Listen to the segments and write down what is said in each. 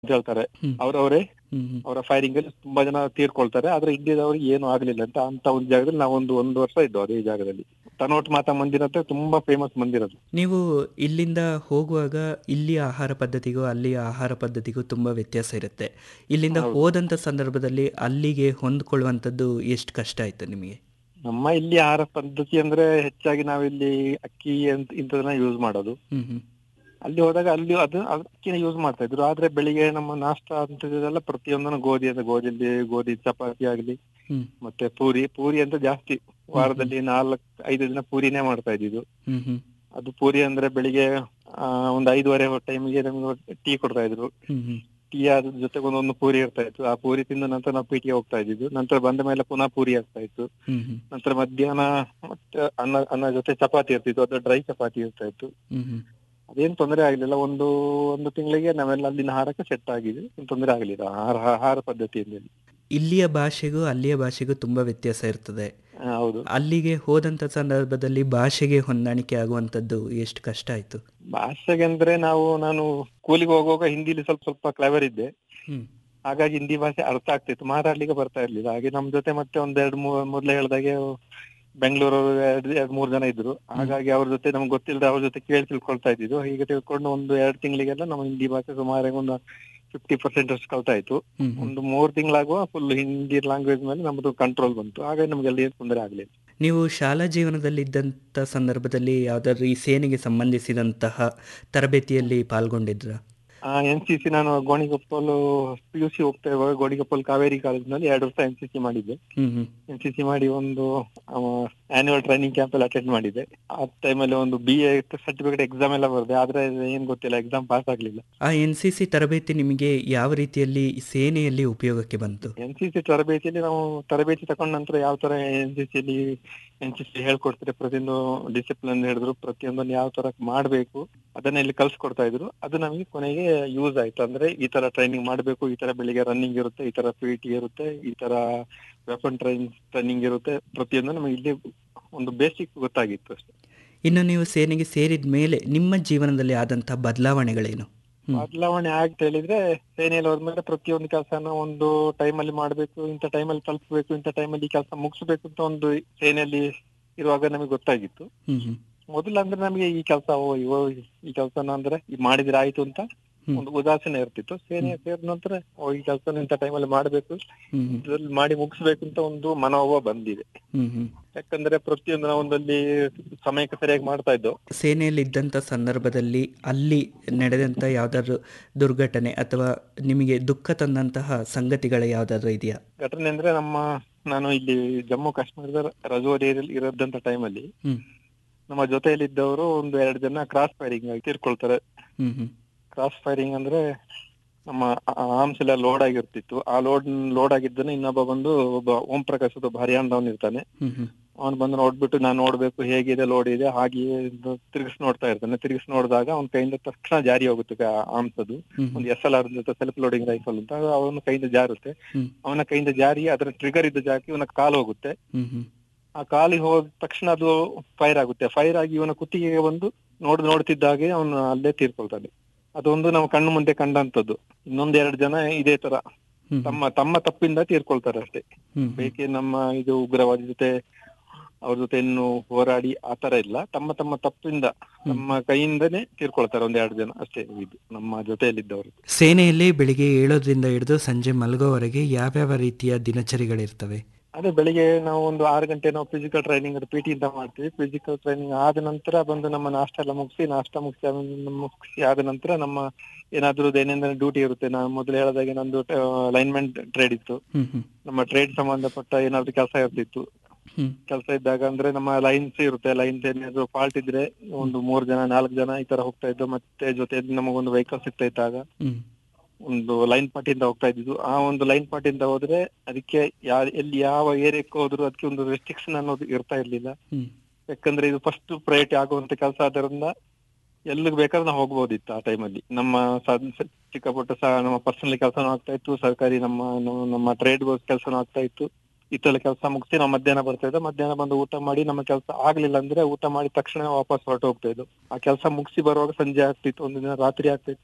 ಅಂತ ಹೇಳ್ತಾರೆ ಹ್ಮ್. ಅವ್ರವರೇ ಹ್ಮ್ ಹ್ಮ್. ಅವರ ಫೈರಿಂಗ್ ಅಲ್ಲಿ ತುಂಬಾ ಜನ ತೀರ್ಕೊಳ್ತಾರೆ ಆದ್ರೆ ಇಂಡಿಯಾದವ್ರಿಗೆ ಏನು ಆಗ್ಲಿಲ್ಲ ಅಂತ ಅಂತ ಒಂದು ಜಾಗದಲ್ಲಿ ನಾವು ಒಂದು ಒಂದು ವರ್ಷ ಇದ್ದು ಅದೇ ಜಾಗದಲ್ಲಿ ತನೋಟ್ ಮಾತಾ ಮಂದಿರ ಅಂತ ತುಂಬಾ ಫೇಮಸ್ ಮಂದಿರ ಅದು ನೀವು ಇಲ್ಲಿಂದ ಹೋಗುವಾಗ ಇಲ್ಲಿಯ ಆಹಾರ ಪದ್ಧತಿಗೂ ಅಲ್ಲಿಯ ಆಹಾರ ಪದ್ಧತಿಗೂ ತುಂಬ ವ್ಯತ್ಯಾಸ ಇರುತ್ತೆ ಇಲ್ಲಿಂದ ಹೌದು. ಹೋದಂಥ ಸಂದರ್ಭದಲ್ಲಿ ಅಲ್ಲಿಗೆ ಹೊಂದ್ಕೊಳ್ಳುವಂಥದ್ದು ಎಷ್ಟು ಕಷ್ಟ ಆಯಿತು ನಿಮಗೆ ನಮ್ಮ ಇಲ್ಲಿ ಆಹಾರ ಪದ್ಧತಿ ಅಂದ್ರೆ ಹೆಚ್ಚಾಗಿ ನಾವಿಲ್ಲಿ ಅಕ್ಕಿ ಅಂತ ಇಂಥದನ್ನ ಯೂಸ್ ಮಾಡೋದು ಹ್ಮ್ ಹ್ಮ್ ಅಲ್ಲಿ ಹೋದಾಗ ಅಲ್ಲಿ ಅದು ಅಕ್ಕಿನ ಯೂಸ್ ಮಾಡ್ತಾ ಇದ್ರು ಆದ್ರೆ ಬೆಳಿಗ್ಗೆ ನಮ್ಮ ನಾಷ್ಟ ಅಂತದೆಲ್ಲ ಪ್ರತಿಯೊಂದನ್ನು ಗೋಧಿ ಅಂತ ಗೋಧಿಯಲ್ಲಿ ಗೋಧಿ ಚಪಾತಿ ಆಗ್ಲಿ ಹ್ಮ್ ಮತ್ತೆ ಪೂರಿ ಪೂರಿ ಅಂತ ಜಾಸ್ತಿ ವಾರದಲ್ಲಿ ನಾಲ್ಕು ಐದು ದಿನ ಪೂರಿನೇ ಮಾಡ್ತಾ ಇದ್ದಿದ್ದು ಹ್ಮ್ ಹ್ಮ್ ಅದು ಪೂರಿ ಅಂದ್ರೆ ಬೆಳಿಗ್ಗೆ ಆ, ಒಂದು ಐದುವರೆ ಟೈಮಿಗೆ ನಮ್ಗೆ ಟೀ ಕೊಡ್ತಾ ಇದ್ರು ಹ್ಮ್ ಹ್ಮ್ ಟೀ ಅದ್ರ ಜೊತೆಗೆ ಒಂದೊಂದು ಪೂರಿ ಇರ್ತಾ ಇತ್ತು ಆ ಪೂರಿ ತಿಂದ ನಂತರ ನಾವು ಪೀಟಿಗೆ ಹೋಗ್ತಾ ಇದ್ದಿದ್ದು ನಂತರ ಬಂದ ಮೇಲೆ ಪುನಃ ಪೂರಿ ಆಗ್ತಾ ಇತ್ತು ಹ್ಮ್ ಹ್ಮ್ ನಂತರ ಮಧ್ಯಾಹ್ನ ಮತ್ತೆ ಅನ್ನ ಅನ್ನ ಜೊತೆ ಚಪಾತಿ ಇರ್ತಿತ್ತು ಅದು ಡ್ರೈ ಚಪಾತಿ ಇರ್ತಾ ಇತ್ತು ಹ್ಮ್ ಹ್ಮ್ ಅದೇನ್ ತೊಂದರೆ ಆಗ್ಲಿಲ್ಲ ಒಂದು ಒಂದು ತಿಂಗಳಿಗೆ ನಾವೆಲ್ಲ ಅಲ್ಲಿನ ಆಹಾರಕ್ಕೆ ಸೆಟ್ ಆಗಿದೆ ಏನ್ ತೊಂದರೆ ಆಗ್ಲಿಲ್ಲ ಆಹಾರ ಆಹಾರ ಪದ್ಧತಿಯಲ್ಲಿ ಇಲ್ಲಿಯ ಭಾಷೆಗೂ ಅಲ್ಲಿಯ ಭಾಷೆಗೂ ತುಂಬ ವ್ಯತ್ಯಾಸ ಇರ್ತದೆ ಆ, ಹೌದು ಅಲ್ಲಿಗೆ ಹೋದಂಥ ಸಂದರ್ಭದಲ್ಲಿ ಭಾಷೆಗೆ ಹೊಂದಾಣಿಕೆ ಆಗುವಂಥದ್ದು ಎಷ್ಟು ಕಷ್ಟ ಆಯಿತು ಭಾಷೆಗೆ ಅಂದ್ರೆ ನಾವು ನಾನು ಸ್ಕೂಲಿಗೆ ಹೋಗುವಾಗ ಹಿಂದಿಲಿ ಸ್ವಲ್ಪ ಸ್ವಲ್ಪ ಕ್ಲೆವರ್ ಇದ್ದೆ ಹ್ಮ್ ಹಾಗಾಗಿ ಹಿಂದಿ ಭಾಷೆ ಅರ್ಥ ಆಗ್ತಿತ್ತು ಮಾತಾಡ್ಲಿಕ್ಕೆ ಬರ್ತಾ ಇರ್ಲಿಲ್ಲ ಹಾಗೆ ನಮ್ ಜೊತೆ ಮತ್ತೆ ಒಂದ್ ಎರಡ್ ಮೂರ್ ಮೊದ್ಲೇ ಹೇಳ್ದಾಗೆ ಬೆಂಗಳೂರು ಎರಡ್ ಎರಡ್ ಮೂರ್ ಜನ ಇದ್ರು ಹಾಗಾಗಿ ಅವ್ರ ಜೊತೆ ನಮ್ಗೆ ಗೊತ್ತಿಲ್ಲದೆ ಅವ್ರ ಜೊತೆ ಕೇಳಿ ತಿಳ್ಕೊಳ್ತಾ ಇದ್ದಿದ್ದು ಹೀಗೆ ತಿಳ್ಕೊಂಡು ಒಂದು ಎರಡ್ ತಿಂಗಳಿಗೆಲ್ಲ ನಮ್ಮ ಹಿಂದಿ ಭಾಷೆ ಸುಮಾರು ಒಂದು ಫಿಫ್ಟಿ ಪರ್ಸೆಂಟ್ ಅಷ್ಟು ಕಲ್ತಾಯ್ತು ಹ್ಮ್ ಹ್ಮ್. ಒಂದು ಮೂರ್ ತಿಂಗಳಾಗುವ ಫುಲ್ ಹಿಂದಿ ಲ್ಯಾಂಗ್ವೇಜ್ ಮೇಲೆ ನಮ್ದು ಕಂಟ್ರೋಲ್ ಬಂತು ಹಾಗಾಗಿ ನಮ್ಗೆಲ್ಲ ಏನ್ ತೊಂದರೆ ಆಗ್ಲಿಲ್ಲ ನೀವು ಶಾಲಾ ಜೀವನದಲ್ಲಿ ಇದ್ದಂಥ ಸಂದರ್ಭದಲ್ಲಿ ಯಾವ್ದಾದ್ರು ಈ ಸೇನೆಗೆ ಸಂಬಂಧಿಸಿದಂತಹ ತರಬೇತಿಯಲ್ಲಿ ಪಾಲ್ಗೊಂಡಿದ್ರ ಎನ್ ಸಿ ಸಿ ನಾನು ಗೋಣಿಗೊಪ್ಪಲ್ ಪಿ ಯು ಸಿ ಹೋಗ್ತಾ ಇರುವಾಗ ಗೋಣಿಗೊಪ್ಪಲ್ ಕಾವೇರಿ ಕಾಲೇಜಿನಲ್ಲಿ ಎರಡು ವರ್ಷ ಎನ್ ಸಿ ಸಿ ಮಾಡಿದ್ದೆ ಹ್ಮ್ ಹ್ಮ್ ಎನ್ ಸಿ ಸಿ ಮಾಡಿ ಒಂದು ಆನ್ಯುವಲ್ ಟ್ರೈನಿಂಗ್ ಕ್ಯಾಂಪ್ ಅಲ್ಲಿ ಅಟೆಂಡ್ ಮಾಡಿದ್ದೆ ಆ ಟೈಮಲ್ಲಿ ಒಂದು ಬಿ ಎ ಸರ್ಟಿಫಿಕೇಟ್ ಎಕ್ಸಾಮ್ ಎಲ್ಲ ಬರ್ದೆ ಆದ್ರೆ ಏನ್ ಗೊತ್ತಿಲ್ಲ ಎಕ್ಸಾಮ್ ಪಾಸ್ ಆಗ್ಲಿಲ್ಲ ಆ ಎನ್ ಸಿ ಸಿ ತರಬೇತಿ ನಿಮಗೆ ಯಾವ ರೀತಿಯಲ್ಲಿ ಸೇನೆಯಲ್ಲಿ ಉಪಯೋಗಕ್ಕೆ ಬಂತು ಎನ್ ಸಿ ಸಿ ತರಬೇತಿಯಲ್ಲಿ ನಾವು ತರಬೇತಿ ತಕೊಂಡ ನಂತರ ಯಾವ ತರ ಎನ್ ಸಿ ಸಿಲಿ ಎನ್ ಸಿ ಸಿ ಹೇಳ್ಕೊಡ್ತಾರೆ ಪ್ರತಿಯೊಂದು ಡಿಸಿಪ್ಲಿನ್ ಹೇಳಿದ್ರು ಪ್ರತಿಯೊಂದನ್ನು ಯಾವ ತರ ಮಾಡ್ಬೇಕು ಅದನ್ನ ಇಲ್ಲಿ ಕಲ್ಸ್ಕೊಡ್ತಾ ಇದ್ರು ಅದು ನಮಗೆ ಕೊನೆಗೆ ಯೂಸ್ ಆಯ್ತು ಅಂದ್ರೆ ಈ ತರ ಟ್ರೈನಿಂಗ್ ಮಾಡ್ಬೇಕು ಈ ತರ ಬೆಳಿಗ್ಗೆ ರನ್ನಿಂಗ್ ಇರುತ್ತೆ ಈ ತರ ಪಿ ಟಿ ಇರುತ್ತೆ ಈ ತರ ವೆಪನ್ ಟ್ರೈನ್ ಟ್ರೈನಿಂಗ್ ಇರುತ್ತೆ ಪ್ರತಿಯೊಂದು ನಮಗೆ ಇಲ್ಲಿ ಒಂದು ಬೇಸಿಕ್ ಗೊತ್ತಾಗಿತ್ತು ಅಷ್ಟೇ ಇನ್ನು ನೀವು ಸೇನೆಗೆ ಸೇರಿದ ಮೇಲೆ ನಿಮ್ಮ ಜೀವನದಲ್ಲಿ ಆದಂಥ ಬದಲಾವಣೆಗಳೇನು ಹ್ಮ್. ಬದಲಾವಣೆ ಆಗ್ತಾ ಹೇಳಿದ್ರೆ ಸೇನೆಯಲ್ಲಿ ಹೋದ್ಮೇಲೆ ಪ್ರತಿಯೊಂದು ಕೆಲಸನ ಒಂದು ಟೈಮಲ್ಲಿ ಮಾಡ್ಬೇಕು ಇಂಥ ಟೈಮಲ್ಲಿ ತಲುಪಬೇಕು ಇಂಥ ಟೈಮಲ್ಲಿ ಈ ಕೆಲಸ ಮುಗಿಸ್ಬೇಕು ಅಂತ ಒಂದು ಸೇನೆಯಲ್ಲಿ ಇರುವಾಗ ನಮಗೆ ಗೊತ್ತಾಗಿತ್ತು ಹ್ಮ್ ಹ್ಮ್ ಮೊದಲು ಅಂದ್ರೆ ನಮಗೆ ಈ ಕೆಲಸ ಓ ಇವ ಈ ಕೆಲಸನ ಅಂದ್ರೆ ಈ ಮಾಡಿದ್ರೆ ಆಯ್ತು ಅಂತ ಹ್ಮ್. ಒಂದು ಉದಾಸೀನ ಇರ್ತಿತ್ತು ಸೇನೆ ಸೇರಿದ ನಂತರ ಓ ಈ ಕೆಲಸ ಇಂಥ ಟೈಮಲ್ಲಿ ಮಾಡ್ಬೇಕು ಹ್ಮ್ ಹ್ಮ್ ಇದ್ರಲ್ಲಿ ಮಾಡಿ ಮುಗಿಸ್ಬೇಕು ಅಂತ ಒಂದು ಮನೋಭಾವ ಬಂದಿದೆ ಹ್ಮ್ ಹ್ಮ್ ಯಾಕಂದ್ರೆ ಪ್ರತಿಯೊಂದು ನಾವು ಒಂದಲ್ಲಿ ಸಮಯಕ್ಕೆ ಸರಿಯಾಗಿ ಮಾಡ್ತಾ ಇದ್ದೋ ಸೇನೆಯಲ್ಲಿ ಇದ್ದಂಥ ಸಂದರ್ಭದಲ್ಲಿ ಅಲ್ಲಿ ನಡೆದಂಥ ಯಾವ್ದಾದ್ರು ದುರ್ಘಟನೆ ಅಥವಾ ನಿಮಗೆ ದುಃಖ ತಂದಂತಹ ಸಂಗತಿಗಳು ಯಾವ್ದಾದ್ರು ಇದೆಯಾ ಘಟನೆ ಅಂದ್ರೆ ನಮ್ಮ ನಾನು ಇಲ್ಲಿ ಜಮ್ಮು ಕಾಶ್ಮೀರದ ರಜೋರಿಯಲ್ಲಿ ಇರದಂತ ಟೈಮಲ್ಲಿ ಹ್ಮ್ ನಮ್ಮ ಜೊತೆಯಲ್ಲಿದ್ದವರು ಒಂದು ಎರಡು ಜನ ಕ್ರಾಸ್ ಫೈರಿಂಗ್ ಆಗಿ ತೀರ್ಕೊಳ್ತಾರೆ ಹ್ಮ್ ಹ್ಮ್ ಕ್ರಾಸ್ ಫೈರಿಂಗ್ ಅಂದ್ರೆ ನಮ್ಮ ಆರ್ಮ್ಸ್ ಎಲ್ಲ ಲೋಡ್ ಆಗಿರ್ತಿತ್ತು ಆ ಲೋಡ್ ಲೋಡ್ ಆಗಿದ್ದನ್ನ ಇನ್ನೊಬ್ಬ ಬಂದು ಒಬ್ಬ ಓಂ ಪ್ರಕಾಶ್ ಒಬ್ಬ ಹರಿಯಾಣದವನ್ ಇರ್ತಾನೆ ಹ್ಮ್ ಹ್ಮ್ ಅವನು ಬಂದು ನೋಡ್ಬಿಟ್ಟು ನಾನು ನೋಡ್ಬೇಕು ಹೇಗಿದೆ ಲೋಡ್ ಇದೆ ಹಾಗೆಯೇ ತಿರುಗಿಸ್ ನೋಡ್ತಾ ಇರ್ತಾನೆ ತಿರುಗಿಸ್ ನೋಡಿದಾಗ ಅವನ ಕೈಯಿಂದ ತಕ್ಷಣ ಜಾರಿ ಹೋಗುತ್ತೆ ಆರ್ಮ್ಸ್ ಅದು ಹ್ಮ್ ಒಂದು ಎಸ್ ಎಲ್ ಆರ್ ಜೊತೆ ಸೆಲ್ಫ್ ಲೋಡಿಂಗ್ ರೈಫಲ್ ಅಂತ ಅವನ ಕೈಯಿಂದ ಜಾರುತ್ತೆ ಹ್ಮ್ ಅವನ ಕೈಯಿಂದ ಜಾರಿ ಅದರ ಟ್ರಿಗರ್ ಇದ್ದ ಜಾಗಕ್ಕೆ ಇವನ ಕಾಲು ಹೋಗುತ್ತೆ ಹ್ಮ್ ಹ್ಮ್ ಆ ಕಾಲಿಗೆ ಹೋದ ತಕ್ಷಣ ಅದು ಫೈರ್ ಆಗುತ್ತೆ ಫೈರ್ ಆಗಿ ಇವನ ಕುತ್ತಿಗೆಗೆ ಬಂದು ನೋಡ್ ನೋಡ್ತಿದ್ದಾಗೆ ಅವನು ಅಲ್ಲೇ ತೀರ್ಕೊಳ್ತಾನೆ ಅದೊಂದು ನಾವು ಕಣ್ಣು ಮುಂದೆ ಕಂಡಂತದ್ದು ಇನ್ನೊಂದ್ ಎರಡು ಜನ ಇದೇ ತರ ಹ್ಮ್ ತಮ್ಮ ತಮ್ಮ ತಪ್ಪಿಂದ ತೀರ್ಕೊಳ್ತಾರೆ ಅಷ್ಟೇ ಹ್ಮ್ ಬೇಕೆ ನಮ್ಮ ಇದು ಉಗ್ರವಾದಿ ಜೊತೆ ಅವ್ರ ಜೊತೆ ಇನ್ನು ಹೋರಾಡಿ ಆ ತರ ಇಲ್ಲ ತಮ್ಮ ತಮ್ಮ ತಪ್ಪಿಂದ ನಮ್ಮ ಕೈಯಿಂದನೇ ತೀರ್ಕೊಳ್ತಾರೆ ಒಂದ್ ಎರಡು ಜನ ಅಷ್ಟೇ ಇದು ನಮ್ಮ ಜೊತೆಯಲ್ಲಿದ್ದವರು ಸೇನೆಯಲ್ಲಿ ಬೆಳಿಗ್ಗೆ ಏಳೋದ್ರಿಂದ ಹಿಡಿದು ಸಂಜೆ ಮಲಗೋವರೆಗೆ ಯಾವ್ಯಾವ ರೀತಿಯ ದಿನಚರಿಗಳಿರ್ತವೆ ಅದೇ ಬೆಳಿಗ್ಗೆ ನಾವು ಒಂದು ಆರು ಗಂಟೆ ನಾವು ಫಿಸಿಕಲ್ ಟ್ರೈನಿಂಗ್ ಪಿ ಟಿ ಇಂದ ಮಾಡ್ತೀವಿ ಫಿಸಿಕಲ್ ಟ್ರೈನಿಂಗ್ ಆದ ನಂತರ ಬಂದು ನಮ್ಮ ನಾಷ್ಟ ಎಲ್ಲ ಮುಗಿಸಿ ನಾಷ್ಟ ಮುಗಿಸಿ ಆಮೇಲೆ ಮುಗಿಸಿ ಆದ ನಂತರ ನಮ್ಮ ಏನಾದ್ರೂ ಏನೇನ ಡ್ಯೂಟಿ ಇರುತ್ತೆ ನಾನು ಮೊದಲು ಹೇಳಿದಾಗೆ ನಂದು ಲೈನ್ಮೆಂಟ್ ಟ್ರೇಡ್ ಇತ್ತು ಹ್ಮ್ ಹ್ಮ್ ನಮ್ಮ ಟ್ರೇಡ್ ಸಂಬಂಧಪಟ್ಟ ಏನಾದ್ರು ಕೆಲಸ ಇರ್ತಿತ್ತು ಹ್ಮ್ ಕೆಲಸ ಇದ್ದಾಗ ಅಂದ್ರೆ ನಮ್ಮ ಲೈನ್ಸ್ ಇರುತ್ತೆ ಲೈನ್ಸ್ ಏನಾದ್ರು ಫಾಲ್ಟ್ ಇದ್ರೆ ಒಂದು ಮೂರ್ ಜನ ನಾಲ್ಕು ಜನ ಈ ತರ ಹೋಗ್ತಾ ಇದ್ದು ಮತ್ತೆ ಜೊತೆ ನಮಗೊಂದು ವೆಹಿಕಲ್ ಸಿಗ್ತಾ ಇದ್ದಾಗ ಹ್ಮ್ ಒಂದು ಲೈನ್ ಪಾರ್ಟಿಯಿಂದ ಹೋಗ್ತಾ ಇದ್ದಿದ್ದು ಆ ಒಂದು ಲೈನ್ ಪಾರ್ಟಿಯಿಂದ ಹೋದ್ರೆ ಅದಕ್ಕೆ ಯಾರ್ ಎಲ್ಲಿ ಯಾವ ಏರಿಯಾಕ್ಕೆ ಹೋದ್ರು ಅದಕ್ಕೆ ಒಂದು ರೆಸ್ಟ್ರಿಕ್ಷನ್ ಅನ್ನೋದು ಇರ್ತಾ ಇರ್ಲಿಲ್ಲ ಹ್ಮ್ ಯಾಕಂದ್ರೆ ಇದು ಫಸ್ಟ್ ಪ್ರಯಾರಿಟಿ ಆಗುವಂತ ಕೆಲಸ ಆದ್ರಿಂದ ಎಲ್ಲಿಗೆ ಬೇಕಾದ್ರೆ ನಾವು ಹೋಗ್ಬೋದಿತ್ತು ಆ ಟೈಮಲ್ಲಿ ನಮ್ಮ ಸ- ಸ- ಚಿಕ್ಕ ಪುಟ್ಟ ಸಹ ನಮ್ಮ ಪರ್ಸನಲ್ ಕೆಲಸನೂ ಆಗ್ತಾ ಇತ್ತು ಸರ್ಕಾರಿ ನಮ್ಮ ನಮ್ಮ- ನಮ್ಮ ಟ್ರೇಡ್ ಕೆಲಸನೂ ಆಗ್ತಾ ಇತ್ತು ಇತ್ತೆಲ್ಲ ಕೆಲಸ ಮುಗಿಸಿ ನಾವು ಮಧ್ಯಾಹ್ನ ಬರ್ತಾ ಇದ್ದೆ ಮಧ್ಯಾಹ್ನ ಬಂದು ಊಟ ಮಾಡಿ ನಮ್ಮ ಕೆಲಸ ಆಗ್ಲಿಲ್ಲ ಅಂದ್ರೆ ಊಟ ಮಾಡಿ ತಕ್ಷಣ ವಾಪಸ್ ಹೊರಟು ಹೋಗ್ತಾ ಇದ್ದು ಆ ಕೆಲಸ ಮುಗಿಸಿ ಬರುವಾಗ ಸಂಜೆ ಆಗ್ತಿತ್ತು ಒಂದು ದಿನ ರಾತ್ರಿ ಆಗ್ತಿತ್ತು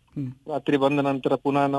ಹ್ಮ್. ರಾತ್ರಿ ಬಂದ ನಂತರ ಪುನಃ ನಾವು